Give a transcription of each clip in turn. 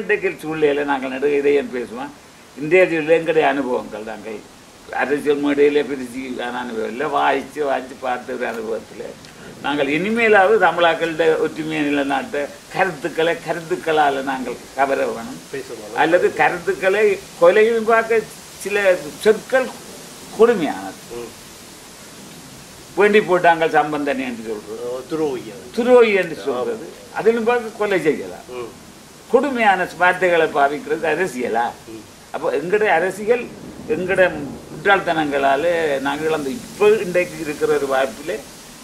இன்றைக்கு சூழ்நிலையில் நாங்கள் நடுக இதையும் பேசுவோம் இந்திய எங்களுடைய அனுபவங்கள் நாங்கள் அரசியல் மேடையில் பிரிச்சு அனுபவம் இல்லை வாய்ச்சு வாய்ச்சி பார்த்த ஒரு அனுபவத்தில் நாங்கள் இனிமேலாவது தமிழாக்കളുடைய ஒற்றுமையை நிலைநாட்ட கருத்துக்களை கருத்துக்களால் நாங்கள் கவர வேணும் பேசுவோம் அல்லது கருத்துக்களை கொலையும் பார்க்க சில சொற்கள் கொடுமையானது ம். வேண்டி போட்டாங்கள் சம்பந்தன் என்று சொல்றது துரோகியம் துரோகி என்று சொல்றது அதிலும் பார்க்க கொலை செய்யலாம் ம். கொடுமையான வார்த்தைகளை பாவிக்கிறது அரசியலா ம். அப்போ எங்களுடைய அரசியல் எங்களுடைய முட்டாள்தனங்களால நாங்கள் இழந்து இப்போ இன்றைக்கு இருக்கிற ஒரு வாய்ப்பில்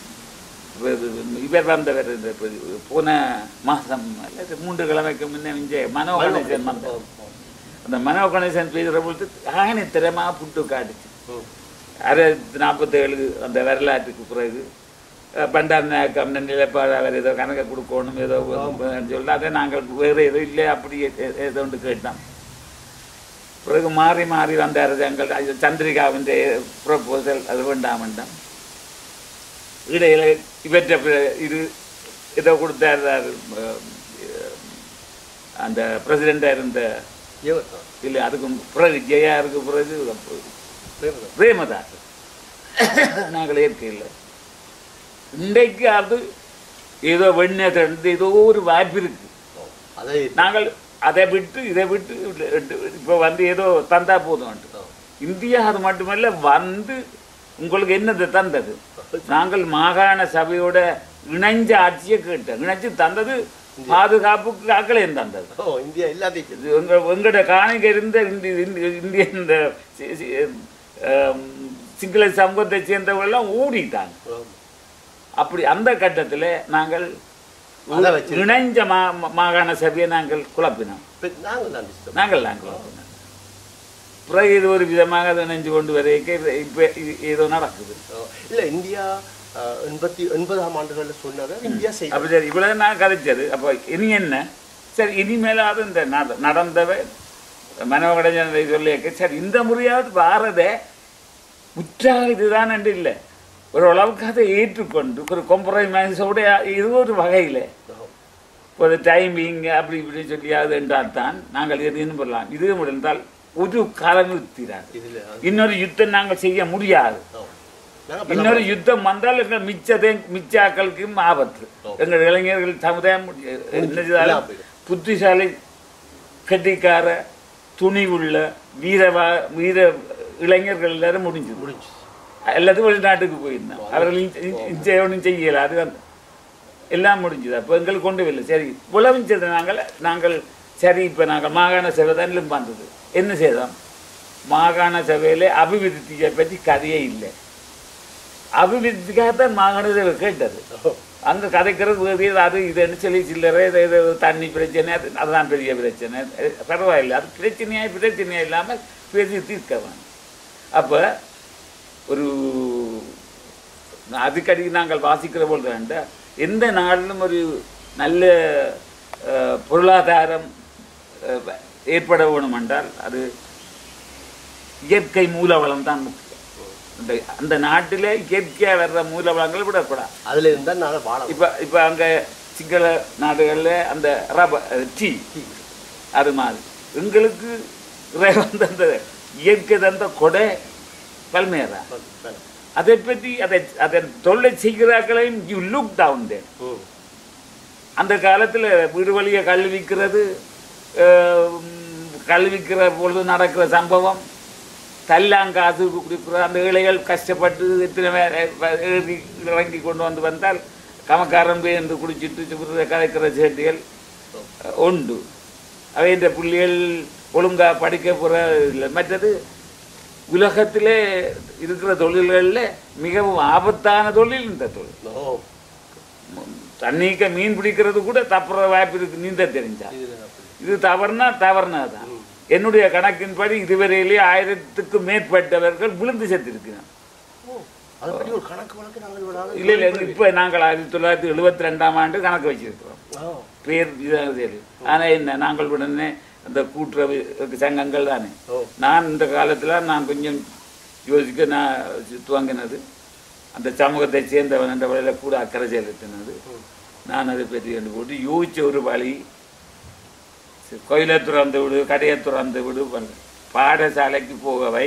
இவர் வந்தவர் இந்த இப்ப போன மாதம் அல்லது மூன்று கிழமைக்கு முன்னே இங்கே மனோ கணேசன் வந்தார் அந்த மனோ கணேசன் பேசுகிற பொழுது ஆணித்தரமாக புட்டு காட்டுச்சு ம். ஆயிரத்தி நாற்பத்தேழு அந்த வரலாற்றுக்கு பிறகு அஹ், பண்டார் நாயக்கம் நிலைப்பாடு அவர் ஏதோ கணக்கை கொடுக்கணும் ஏதோ சொல்லி அதை நாங்கள் வேறு ஏதோ இல்லை அப்படி ஏ- ஏதோ ஒன்று கேட்டோம் பிறகு மாறி மாறி வந்தார் எங்கள் அது சந்திரிகாவின் ப்ரொபோசல் அது வேண்டாம் வேண்டாம் இடையில இவற்றை பி- இது ஏதோ கொடுத்தார் அஹ், அந்த பிரசிடெண்டாக இருந்த ஏவத்தான் இல்லை அதுக்கு பிறகு ஜெயாருக்கு பிறகு பிரேமதாஸ் பிரேமதாஸ் நாங்கள் ஏற்க இல்லை இன்றைக்கு அது ஏதோ வெண்ணெய் ஏதோ ஒரு வாய்ப்பு இருக்கு ஓ, அதை நாங்கள் அதை விட்டு இதை விட்டு இப்போ வந்து ஏதோ தந்தா போதும் ஓ. இந்தியா அது மட்டுமல்ல வந்து உங்களுக்கு என்னது தந்தது நாங்கள் மாகாண சபையோட இணைஞ்ச ஆட்சியை கேட்டோம் இணைச்சு தந்தது பாதுகாப்புக்கு ஆக்களையும் தந்தது ஓ இந்தியா எல்லாத்தையும் இது எங்க எங்களோட காணிக்க இருந்த இந்தி இந்தி- இந்திய இந்த சி- சி- ஆம், சிங்கள சமூகத்தை சேர்ந்தவங்கெல்லாம் ஓடிட்டாங்க ஆமா. அப்படி அந்த கட்டத்தில் நாங்கள் அதை வச்சு இணைஞ்ச மா மா- மாகாண சபையை நாங்கள் குழப்பினோம் இப்ப நாங்கள் தான் disturb. நாங்கள் தான் குழப்பினோம் பிறகு இது ஒரு விதமாக அதை இணைஞ்சு கொண்டு வரைக்கும் இப்போ ஏதோ நடக்குது ஓ, இல்ல இந்தியா அஹ், எண்பத்தி எண்பதாம் ஆண்டுகள்ல சொன்னதை இந்தியா செய்யும் அப்போ சரி இவ்வளோ நான் கதைச்சது அப்போ இனி என்ன சரி இனிமேலாவது இந்த நட நடந்தவை மனோகடஞ்சனை சொல்லியிருக்க சரி இந்த முறையாவது வாரதே முற்றாக இதுதான் என்று இல்லை ஒரு அளவுக்கு அதை ஏற்றுக்கொண்டு ஒரு கொம்பரைமைஸோட இது ஒரு வகையில் ஒரு டைமிங் அப்படி இப்படி சொல்லியாது என்றால் தான் நாங்கள் எதுன்னு சொல்லலாம் இது முடிந்தால் ஒரு காலம் தீராது இதுல இன்னொரு யுத்தம் நாங்கள் செய்ய முடியாது ஓ. நாங்க இப்ப இன்னொரு யுத்தம் வந்தால் எங்கள் மிச்சதே மிச்சாக்களுக்கும் ஆபத்து ஓ. எங்கள் இளைஞர்கள் சமுதாயம் என்ன செய்தாலும் இல்லாம போயிடும். புத்திசாலி கட்டிக்கார துணிவுள்ள வீரவா வீர இளைஞர்கள் எல்லாரும் முடிஞ்சது முடிஞ்சு எல்லாத்தையும் வெளிநாட்டுக்கு போயிருந்தோம் அவர்கள் இச்சை ஒன்றும் செய்யல அது வந்து எல்லாம் முடிஞ்சது அப்போ எங்களுக்கு கொண்டு வரல சரி உழவிச்சது நாங்கள் நாங்கள் சரி இப்போ நாங்கள் மாகாண சபை தான் வந்தது என்ன செய்தோம் மாகாண சபையில் அபிவிருத்தியை பற்றி கதையே இல்லை அபிவிருத்திக்காகத்தான் மாகாண சபை கேட்டது ஓ. அங்கே கதைக்கிறது வேறு ஏதோ அது இதுன்னு சொல்லி சில்லறை இது இது தண்ணி பிரச்சனை அது அதுதான் பெரிய பிரச்சனை அஹ் பரவாயில்லை அது பிரச்சனையாக பிரச்சனையாக இல்லாமல் பேசி தீர்க்க வேணும் அப்போ ஒரு அதுக்கடி நாங்கள் வாசிக்கிற பொழுது வேண்ட எந்த நாட்டிலும் ஒரு நல்ல அஹ், பொருளாதாரம் அஹ், ஏற்பட வேணும் என்றால் அது இயற்கை மூலவளம் தான் முக்கியம் அந்த அந்த நாட்டில் இயற்கையாக வர்ற மூலவளங்களை விடக்கூடாது அதுல இருந்தா நாங்க வாழ இப்போ இப்போ அங்கே சிங்கள நாடுகளில் அந்த ரப்பர் டீ அது மாதிரி எங்களுக்கு இறைவன் தந்த இயற்கை தந்த கொடை பல்மேரா அதை பற்றி அதை அதை தொல்லை செய்கிறார்களையும் யூ லுக் டவுன் தேர் ம். அந்த காலத்தில் வீடு வழியை கல்விக்கிறது அஹ், கல்விக்கிற பொழுது நடக்கிற சம்பவம் தல்லாங்காசு கொடுக்குற அந்த ஏழைகள் கஷ்டப்பட்டு எத்தனை பேர் ஏறி இறங்கி கொண்டு வந்து வந்தால் கமக்காரன் போய் என்று குடிச்சிட்டு சுடுற கதைக்கிற சேட்டிகள் அஹ், உண்டு அவை இந்த பிள்ளைகள் ஒழுங்கா படிக்க போகிற இல்லை மற்றது உலகத்திலே இருக்கிற தொழில்களில் மிகவும் ஆபத்தான தொழில் இந்த தொழில் ஓ. தண்ணிக்க மீன் பிடிக்கிறது கூட தப்புற வாய்ப்பு இருக்கு நீந்த தெரிஞ்சா இதுல அப்படி. இது தவறுனா தவறுனா தான் என்னுடைய கணக்கின்படி இதுவரையிலேயே ஆயிரத்துக்கும் மேற்பட்டவர்கள் விழுந்து செத்திருக்கிறார் ஓ. அதை பற்றி ஒரு கணக்கு வழக்கு நாங்கள் விடாத இல்லை இல்லை இப்போ நாங்கள் ஆயிரத்தி தொள்ளாயிரத்தி எழுபத்தி ரெண்டாம் ஆண்டு கணக்கு வச்சிருக்கிறோம் ஓ. பேர் இதாக தெரியும் ஆனால் என்ன நாங்கள் உடனே அந்த கூட்டுறவு சங்கங்கள் தானே ஓ. நான் இந்த காலத்தில் நான் கொஞ்சம் யோசிக்க நான் துவங்கினது அந்த சமூகத்தை சேர்ந்தவன் என்ற வழியில் கூட அக்கறை செலுத்தினது நான் அதை பற்றி கண்டு போட்டு யோசிச்ச ஒரு வழி கோயிலை திறந்து விடு கடையை திறந்து விடு பண்ணு. பாடசாலைக்கு போகவை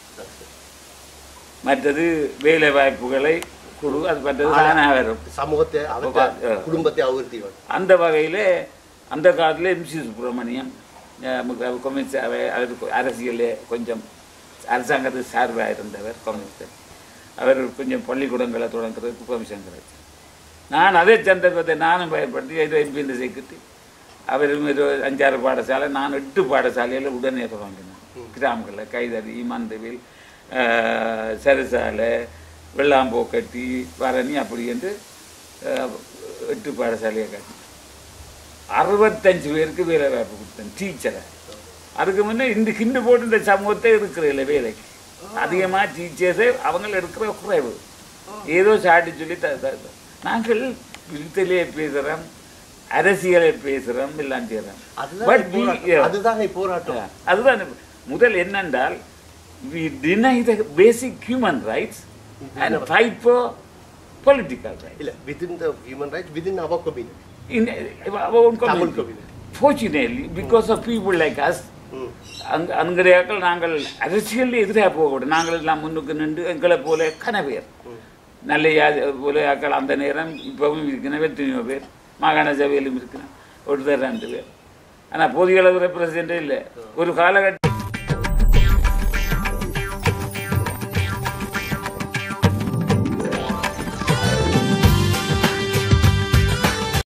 மற்றது வேலை வாய்ப்புகளை கொடு அது மற்றது தானாக வரும் சமூகத்தை அவற்றை ஆ. குடும்பத்தை அபிவிருத்தி வேணும் அந்த வகையில் அந்த காலத்தில் எம்சி சுப்பிரமணியம் கம்யூனிஸ்ட் அவர் அரசியலே கொஞ்சம் அரசாங்கத்துக்கு சார்பாக இருந்தவர் கம்யூனிஸ்ட் அவர் கொஞ்சம் பள்ளிக்கூடங்களை தொடங்குறதுக்கு கமிஷன் கிடைச்சு நான் அதே சந்தர்ப்பத்தை நானும் பயன்படுத்தி இது எம்பி செக்ரட்டரி அவரும் ஒரு அஞ்சாறு பாடசாலை நான் எட்டு பாடசாலையில் உடனே தொடங்கினேன் கிராமங்களில் கைதறி மந்தவில் சரசாலை வெள்ளாம்போக்கட்டி பரணி அப்படி என்று அஹ், எட்டு பாடசாலையை கட்டி அறுபத்தஞ்சு பேருக்கு வேலை வாய்ப்பு கொடுத்தேன் டீச்சரை அதுக்கு முன்னே இந்த கிண்டு போட்டு இந்த சமூகத்தை இருக்கிற இல்லை வேலைக்கு அதிகமாக டீச்சர்ஸே அவங்க எடுக்கிற குறைவு ஏதோ சாட்டி சொல்லி த த- த- நாங்கள் விருத்திலே பேசுகிறோம் அரசியலை பேசுகிறோம் எல்லாம் செய்கிறோம் அதுதான் பட் போராட்டம். அதுதான் போராட்டம் அதுதான் இப்ப- முதல் என்னென்றால் we deny the basic human rights and fight for political rights. இல்ல within the human rights within our community In our own Tamil community. community. Fortunately, because of people like us, அங்க அங்கடையாக்கள் நாங்கள் அரசியல் எதிராக போகக்கூடாது நாங்கள் எல்லாம் முன்னுக்கு நின்று எங்களை போல கனவேர் நல்ல யா- போல ஆக்கள் அந்த நேரம் இப்பவும் இருக்கிற எத்தனையோ பேர் மாகாண சபையிலும் இருக்கிறேன் ஒருத்தர் ரெண்டு பேர் ஆனால் போதிய அளவு ரெப்ரசன்டே இல்லை ஒரு காலகட்டம்